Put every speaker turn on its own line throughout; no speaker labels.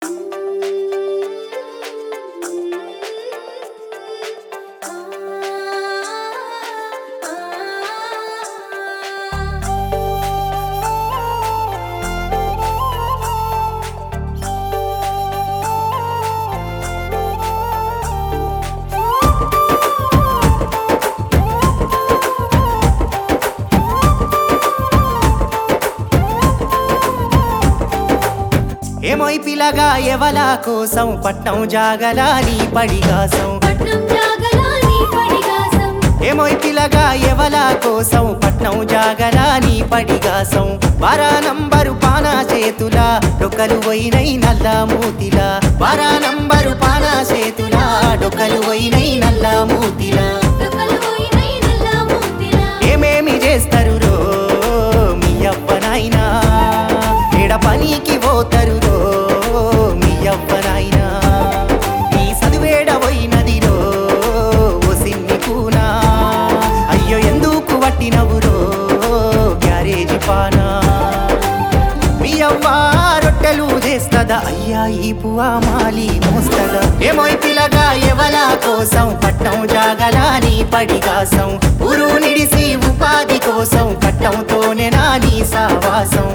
ఏమోయ్ పిల్లగా ఎవల కోసం పట్నం జాగలా నీ పడిగాసం
పట్నం జాగలా నీ పడిగాసం
ఏమోయ్ పిల్లగా ఎవల కోసం పట్నం జాగలా నీ పడిగాసం వారా నంబరు పానా చేతులా డొక్కలు పోయినై నల్ల మూతిలా వారా నంబరు పానా చేతులా డొక్కలు పోయినై నల్ల మూతిలా
దుఃఖలు పోయినై నల్ల మూతిలా
ఏమేమి చేస్తారు రో మీ అవ్వనాయినా ఎడ పనికి పోతారు రో మీ అవ్వనాయినా నీ చదువేడ పోయినది రో ఓ సిన్ని కూనా అయ్యో ఎందుకు వట్టినవు రో గ్యారేజీ పానా మీ అవ్వ రొట్టెలు చేస్తదా అయ్యా ఈ పువ్వా మాలి మోస్తదా ఏమోయ్ పిల్లగా ఎవల కోసం పట్టం జాగలా నీ పడిగాసం ఊరు నిడిసి ఉపాధి కోసం కట్టంతోనే నా నీ సావాసం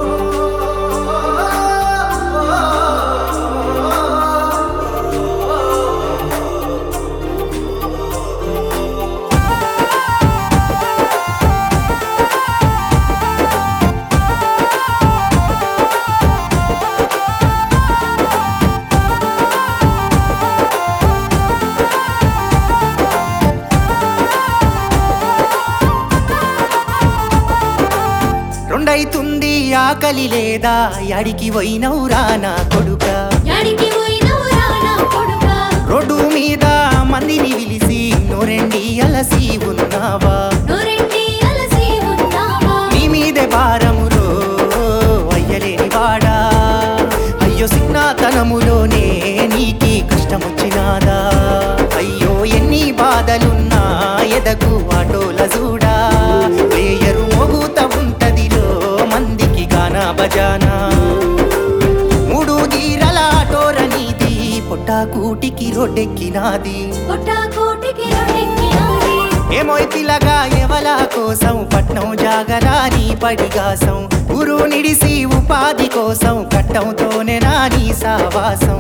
రెండైతుంది ఆకలి లేదా యాడికి పోయినవురా నా కొడుక
యాడికి పోయినవు రానా కొడుకా
రోడ్డు మీద మందిని పిలిచి నోరెండి అలసి ఉన్నావా
నోరెండి అలసి ఉన్నావా
నీ మీదే భారములో అయ్యలేని వాడా అయ్యో సిగ్నాతనములోనే నీకి కష్టమొచ్చినాదా అయ్యో ఎన్ని బాధలున్నా ఎదకు ఆటోల చూడా ప్లేయరు మోగుత ఉంటదిలో మందికి గానా బజానా మూడు గీరల ఆటోర నీది పొట్టా కూటికి రోడ్డెక్కినాది
కొట్టా కోటికి రొట్టెక్కినాది
ఏమోయ్ పిల్లగా ఎవల కోసం పట్నం జాగరా నీ పడిగాసం ఊరు నిడిసి ఉపాధి కోసం కట్టంతోనే నా నీ సావాసం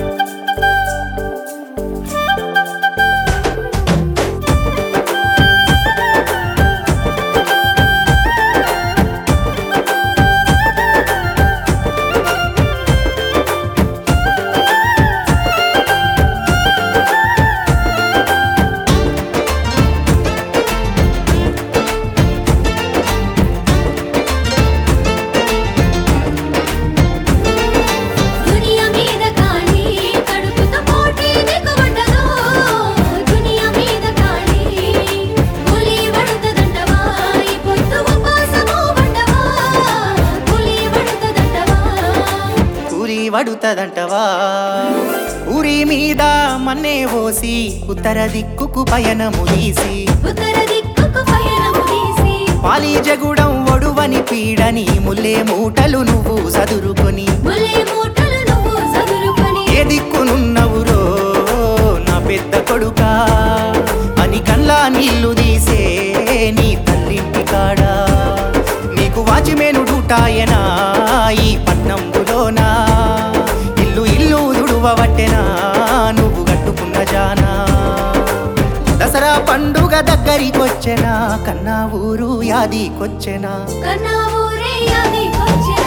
దునియా మీద కాళీ కడుపుతో పోటీ నీకు ఉండదు దునియా మీద కాళీ పులి పడుతుందంటవా ఈ పొద్దు ఉపాసము ఉండవా పులి పడుతుందంటవా
ఊరి వడుతదంటవా ఊరి మీద మన్నే పోసి ఉత్తర దిక్కుకు పయనము తీసి
ఉత్తర దిక్కుకు పయనము తీసి
పాలి జగుడం ఒడువని పీడని ముల్లే మూటలు నువ్వు చదురుకొని
ములే మూటలు నువ్వు చదురుకొని
ఏ దిక్కునున్నవురో నా పెద్ద కొడుక అని కల్లా నీళ్లు తీసే నీ తల్లింటి కాడా నీకు వాచిమేను డూటాయనా ఈ పట్నంబులోనా ఇల్లు ఇల్లు దుడువబట్టెనా నువ్వు కట్టుకున్న జానా దసరా పండుగ దగ్గరికొచ్చెనా కన్నా ఊరు యాదికొచ్చెనా
కన్నా ఊరే యాదికొచ్చినా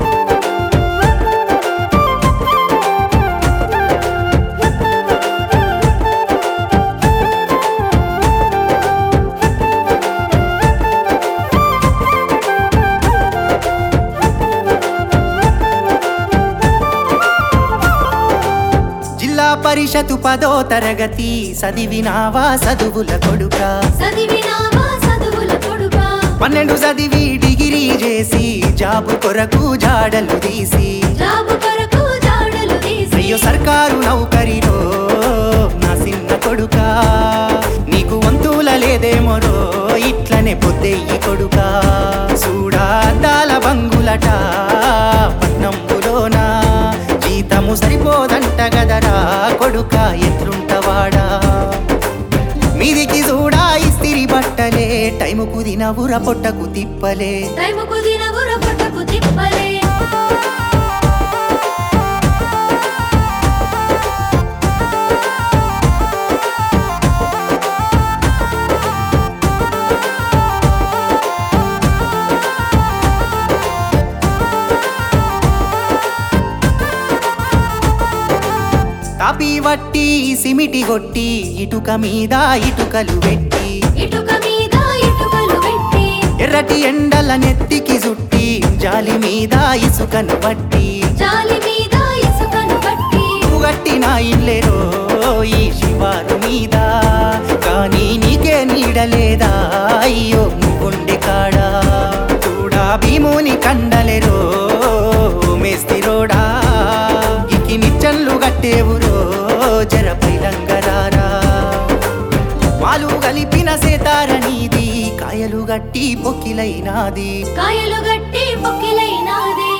జిల్లా పరిషతు పదో తరగతి చదివినావా చదువుల కొడుక
చదివినావా చదువుల కొడుకా
పన్నెండు చదివి డిగిరీ చేసి జాబు కొరకు జాడలు తీసి
జాబు కొరకు జాడలు తీసి
అయ్యో సర్కారు నౌకరిలో నా చిన్న కొడుక నీకు వంతుల లేదేమోరో ఇట్లనే పొద్దెయ్యి కొడుక చూడా అద్దాల బంగులట పట్నంపులోన జీతము గదరా కొడుక ఎట్లుంటవాడా మీదికి చూడా ఇస్తిరి బట్టలే టైము కుదిన ఉర పొట్టకు తిప్పలే
టైముకు దినవుర పొట్టకు తిప్పలే
తాపి వట్టి సిమిటి కొట్టి ఇటుక మీద ఇటుకలు పెట్టి
ఇటుక మీద ఇటుకలు పెట్టి
ఎర్రటి ఎండల నెత్తికి జుట్టి జాలి మీద ఇసుకను పట్టి
జాలి మీద ఇసుకను పట్టి
గట్టిన ఇల్లెరో ఈ శివారు మీద కానీ నీకే నీడలేదా అయ్యో నువ్వుండే కాడా చూడా భీముని కండలెరో మేస్తిరోడా ఇకి నిచ్చన్లు గట్టేవురో జర పైలంగరారా మాలు కలిపిన సేతార నీది కాయలు గట్టి పొక్కిలైనాది
కాయలు గట్టి పొక్కిలైనాదే